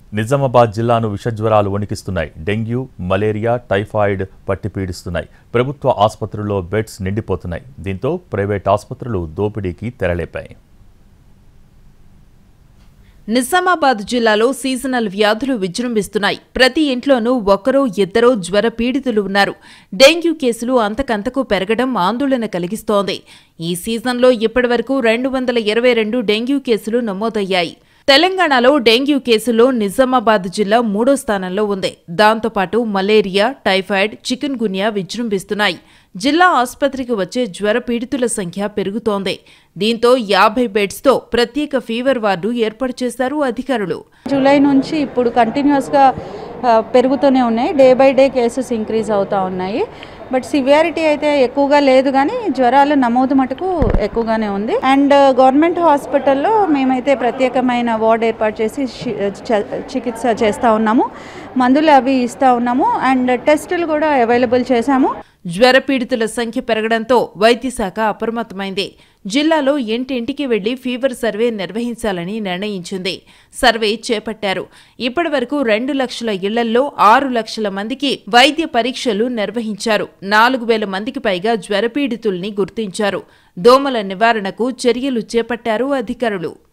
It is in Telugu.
నిజామాబాద్ జిల్లాను విషజ్వరాలు వణికిస్తున్నాయి డెంగ్యూ మలేరియా టైఫాయిడ్ పట్టి పీడిస్తున్నాయి ప్రభుత్వ ఆసుపత్రుల్లో బెడ్స్ నిండిపోతున్నాయి దీంతో ప్రైవేట్ ఆసుపత్రులు దోపిడీకి తెరలేపాయి నిజామాబాద్ జిల్లాలో సీజనల్ వ్యాధులు విజృంభిస్తున్నాయి ప్రతి ఇంట్లోనూ ఒక్కరో ఇద్దరో జ్వర పీడితులు ఉన్నారు డెంగ్యూ కేసులు అంతకంతకు పెరగడం ఆందోళన కలిగిస్తోంది ఈ సీజన్లో ఇప్పటివరకు రెండు వందల ఇరవై రెండు డెంగ్యూ కేసులు నమోదయ్యాయి తెలంగాణలో డెంగ్యూ కేసుల్లో నిజామాబాద్ జిల్లా మూడో స్థానంలో ఉంది దాంతోపాటు మలేరియా టైఫాయిడ్ చికెన్ గున్యా విజృంభిస్తున్నాయి జిల్లా ఆసుపత్రికి వచ్చే జ్వర పీడితుల సంఖ్య పెరుగుతోంది దీంతో యాభై బెడ్స్తో ప్రత్యేక ఫీవర్ వార్డు ఏర్పాటు చేశారు అధికారులు జూలై నుంచి ఇప్పుడు కంటిన్యూస్గా పెరుగుతూనే ఉన్నాయి day by day cases increase అవుతూ ఉన్నాయి బట్ సివియారిటీ అయితే ఎక్కువగా లేదు కానీ జ్వరాల నమోదు మటుకు ఎక్కువగానే ఉంది అండ్ గవర్నమెంట్ హాస్పిటల్లో మేమైతే ప్రత్యేకమైన వార్డ్ ఏర్పాటు చేసి షి- చ- చికిత్స చేస్తూ ఉన్నాము మందులు అవి ఇస్తూ ఉన్నాము అండ్ టెస్టులు కూడా అవైలబుల్ చేశాము జ్వర పీడితుల సంఖ్య పెరగడంతో వైద్య శాఖ అప్రమత్తమైంది జిల్లాలో ఇంటింటికి వెళ్లి ఫీవర్ సర్వే నిర్వహించాలని నిర్ణయించింది సర్వే చేపట్టారు ఇప్పటి వరకు రెండు లక్షల ఇళ్లల్లో ఆరు లక్షల మందికి వైద్య పరీక్షలు నిర్వహించారు నాలుగు వేల మందికి పైగా జ్వర పీడితుల్ని గుర్తించారు దోమల నివారణకు చర్యలు చేపట్టారు అధికారులు